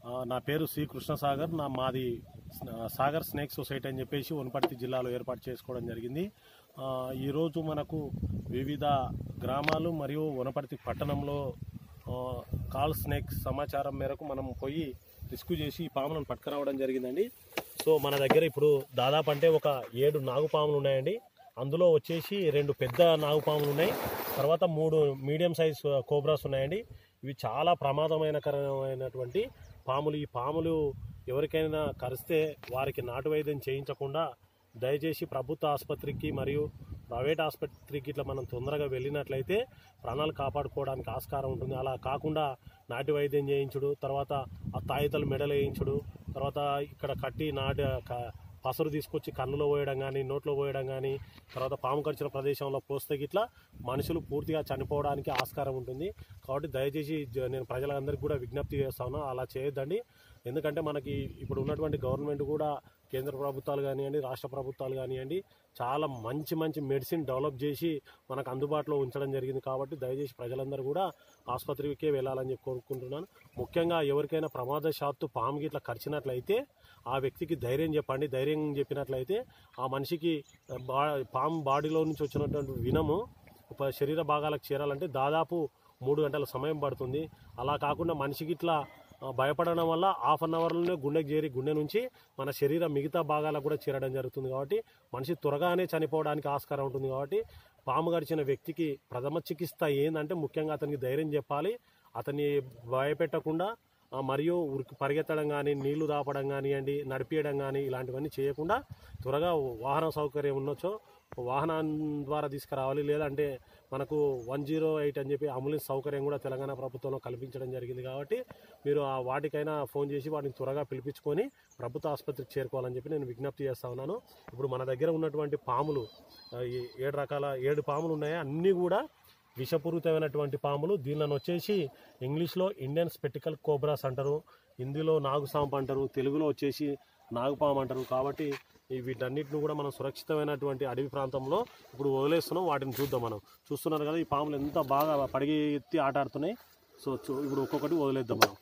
ఆ, నా పేరు సి కృష్ణసాగర్ నా మాది ఆ, సాగర్ స్నేక్ సొసైటీ అని చెప్పేసి వనపర్తి జిల్లాలో ఏర్పాటు చేసుకోవడం జరిగింది ఆ, ఈరోజు మనకు వివిధ గ్రామాలు మరియు వనపర్తి పట్టణంలో ఆ, కాల్ స్నేక్ సమాచారం మేరకు మనం పోయి రిస్క్యూ చేసి ఈ పాములను పట్టుకురావడం జరిగిందండి సో మన దగ్గర ఇప్పుడు దాదాపు అంటే ఒక ఏడు నాగుపాములు ఉన్నాయండి అందులో వచ్చేసి రెండు పెద్ద నాగుపాములు ఉన్నాయి తర్వాత మూడు మీడియం సైజ్ కోబ్రాస్ ఉన్నాయండి ఇవి చాలా ప్రమాదమైనకరమైనటువంటి పాములు ఈ పాములు ఎవరికైనా కరిస్తే వారికి నాటు వైద్యం చేయించకుండా దయచేసి ప్రభుత్వ ఆసుపత్రికి మరియు ప్రైవేట్ ఆసుపత్రికి ఇట్లా మనం తొందరగా వెళ్ళినట్లయితే ప్రాణాలు కాపాడుకోవడానికి ఆస్కారం ఉంటుంది అలా కాకుండా నాటి వైద్యం చేయించుడు తర్వాత ఆ తాయితలు మెడలు వేయించుడు తర్వాత ఇక్కడ కట్టి నాటి క- పసరు తీసుకొచ్చి కన్నులో పోయడం కానీ నోట్లో పోయడం కానీ తర్వాత పాము కరిచిన ప్రదేశంలో పోస్తే గిట్లా మనుషులు పూర్తిగా చనిపోవడానికి ఆస్కారం ఉంటుంది కాబట్టి దయచేసి జ- నేను ప్రజలందరికీ కూడా విజ్ఞప్తి చేస్తాను అలా చేయొద్దండి ఎందుకంటే మనకి ఇప్పుడు ఉన్నటువంటి గవర్నమెంట్ కూడా కేంద్ర ప్రభుత్వాలు కానివ్వండి రాష్ట్ర ప్రభుత్వాలు కానివ్వండి చాలా మంచి మంచి మెడిసిన్ డెవలప్ చేసి మనకు అందుబాటులో ఉంచడం జరిగింది కాబట్టి దయచేసి ప్రజలందరూ కూడా ఆసుపత్రికే వెళ్ళాలని చెప్పి కోరుకుంటున్నాను ముఖ్యంగా ఎవరికైనా ప్రమాదశాత్తు పాము గిట్లా కరిచినట్లయితే ఆ వ్యక్తికి ధైర్యం చెప్పండి ధైర్యం చెప్పినట్లయితే ఆ మనిషికి బా పాము బాడీలో నుంచి వచ్చినటువంటి వినము ఒక శరీర భాగాలకు చేరాలంటే దాదాపు మూడు గంటల సమయం పడుతుంది అలా కాకుండా మనిషికి ఇట్లా ఆ, భయపడడం వల్ల హాఫ్ అన్ అవర్లోనే గుండెకి చేరి గుండె నుంచి మన శరీరం మిగతా భాగాలకు కూడా చేరడం జరుగుతుంది కాబట్టి మనిషి త్వరగానే చనిపోవడానికి ఆస్కారం ఉంటుంది కాబట్టి పాము గడిచిన వ్యక్తికి ప్రథమ చికిత్స ఏంటంటే ముఖ్యంగా అతనికి ధైర్యం చెప్పాలి అతన్ని భయపెట్టకుండా ఆ, మరియు ఉరికి పరిగెత్తడం కానీ నీళ్లు దాపడం కానివ్వండి నడిపించడం కానీ ఇలాంటివన్నీ చేయకుండా త్వరగా వాహన సౌకర్యం ఉండొచ్చో వాహనం ద్వారా తీసుకురావాలి లేదంటే మనకు వన్ జీరో ఎయిట్ అని చెప్పి అంబులెన్స్ సౌకర్యం కూడా తెలంగాణ ప్రభుత్వంలో కల్పించడం జరిగింది కాబట్టి మీరు ఆ వాటికైనా ఫోన్ చేసి వాటిని త్వరగా పిలిపించుకొని ప్రభుత్వ ఆసుపత్రికి చేరుకోవాలని చెప్పి నేను విజ్ఞప్తి చేస్తా ఉన్నాను ఇప్పుడు మన దగ్గర ఉన్నటువంటి పాములు ఆ, ఈ ఏడు రకాల ఏడు పాములు ఉన్నాయి అన్నీ కూడా విషపూరితమైనటువంటి పాములు దీనిని వచ్చేసి ఇంగ్లీష్లో ఇండియన్ స్పెటికల్ కోబ్రాస్ అంటారు హిందీలో నాగుసాంప్ అంటారు తెలుగులో వచ్చేసి నాగుపాము అంటారు కాబట్టి ఈ వీటన్నిటిని కూడా మనం సురక్షితమైనటువంటి అడవి ప్రాంతంలో ఇప్పుడు వదిలేస్తున్నాం వాటిని చూద్దాం మనం చూస్తున్నారు కదా ఈ పాములు ఎంత బాగా పడిగి ఎత్తి ఆట ఆడుతున్నాయి సో చూ- ఇప్పుడు ఒక్కొక్కటి వదిలేద్దాం మనం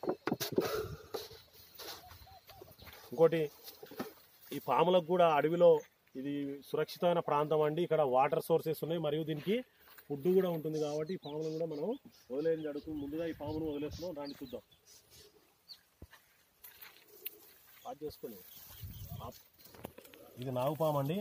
ఇంకోటి ఈ పాములకు కూడా అడవిలో ఇది సురక్షితమైన ప్రాంతం అండి ఇక్కడ వాటర్ సోర్సెస్ ఉన్నాయి మరియు దీనికి ఫుడ్ కూడా ఉంటుంది కాబట్టి ఈ పాములను కూడా మనం వదిలేయడం జరుగుతుంది ముందుగా ఈ పామును వదిలేస్తున్నాం దాన్ని చూద్దాం ఆఫ్ చేసుకోండి ఆఫ్. ఇది నాగుపాము అండి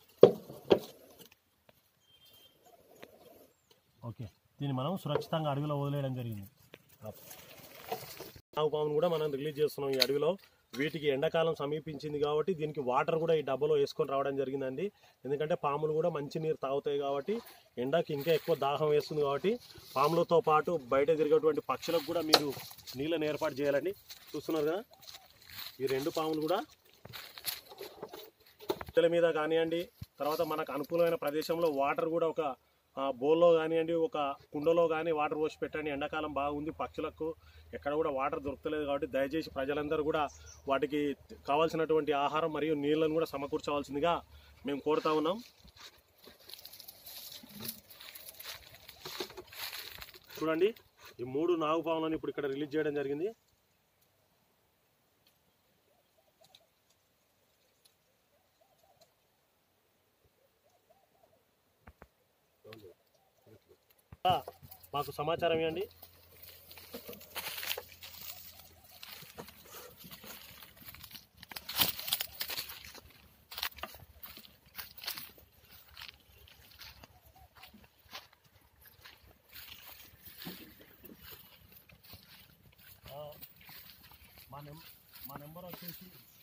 ఓకే దీన్ని మనం సురక్షితంగా అడవిలో వదిలేయడం జరిగింది ఆఫ్. నాగుపామును కూడా మనం రిలీజ్ చేస్తున్నాం ఈ అడవిలో వీటికి ఎండాకాలం సమీపించింది కాబట్టి దీనికి వాటర్ కూడా ఈ డబ్బాలో వేసుకొని రావడం జరిగిందండి ఎందుకంటే పాములు కూడా మంచి నీరు తాగుతాయి కాబట్టి ఎండకి ఇంకా ఎక్కువ దాహం వేస్తుంది కాబట్టి పాములతో పాటు బయట తిరిగేటువంటి పక్షులకు కూడా మీరు నీళ్ళని ఏర్పాటు చేయాలండి చూస్తున్నారు కదా ఈ రెండు పాములు కూడా చెట్ల మీద కానివ్వండి తర్వాత మనకు అనుకూలమైన ప్రదేశంలో వాటర్ కూడా ఒక ఆ, బౌల్లో కానివ్వండి ఒక కుండలో కానీ వాటర్ పోసి పెట్టండి ఎండాకాలం బాగుంది పక్షులకు ఎక్కడ కూడా వాటర్ దొరకలేదు కాబట్టి దయచేసి ప్రజలందరూ కూడా వాటికి కావాల్సినటువంటి ఆహారం మరియు నీళ్ళను కూడా సమకూర్చవలసిందిగా మేము కోరుతా ఉన్నాం చూడండి ఈ మూడు నాగుపాములను ఇప్పుడు ఇక్కడ రిలీజ్ చేయడం జరిగింది ఆ, మాకు సమాచారం ఇవ్వండి ఆ, మా నెం మా నెంబర్ వచ్చేసి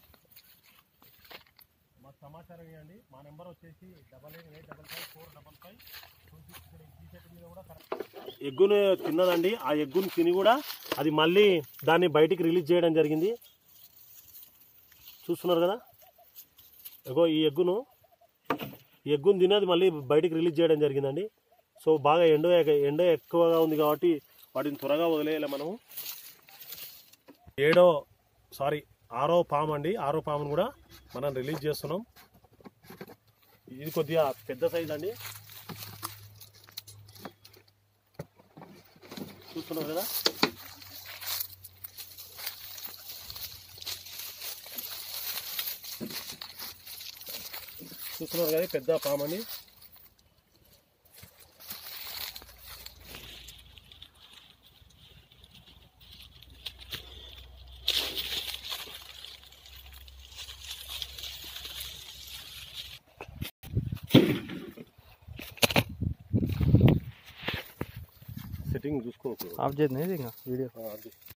మాకు సమాచారం ఇవ్వండి మా నెంబర్ వచ్చేసి double eight eight double five four double five two six ఇక్కడ ఈ చెట్టు మీద కూడా కరెక్ట్ ఎగ్గును తిన్నదండి ఆ ఎగ్గును తిని కూడా అది మళ్ళీ దాన్ని బయటికి రిలీజ్ చేయడం జరిగింది చూస్తున్నారు కదా ఎగో ఈ ఎగ్గును ఈ ఎగ్గును తిని అది మళ్ళీ బయటికి రిలీజ్ చేయడం జరిగిందండి సో బాగా ఎండ ఎండ ఎక్కువగా ఉంది కాబట్టి వాటిని త్వరగా వదిలేయాలి మనము ఏడో సారీ ఆరో పాము అండి ఆరో పామును కూడా మనం రిలీజ్ చేస్తున్నాం ఇది కొద్దిగా పెద్ద సైజ్ అండి చూస్తున్నారు కదా చూస్తున్నారు కదా పెద్ద పామని సెట్టింగ్ చూసుకోకు ఆఫ్ చేద్దాం ఇది ఇంకా వీడియో ఆ, అది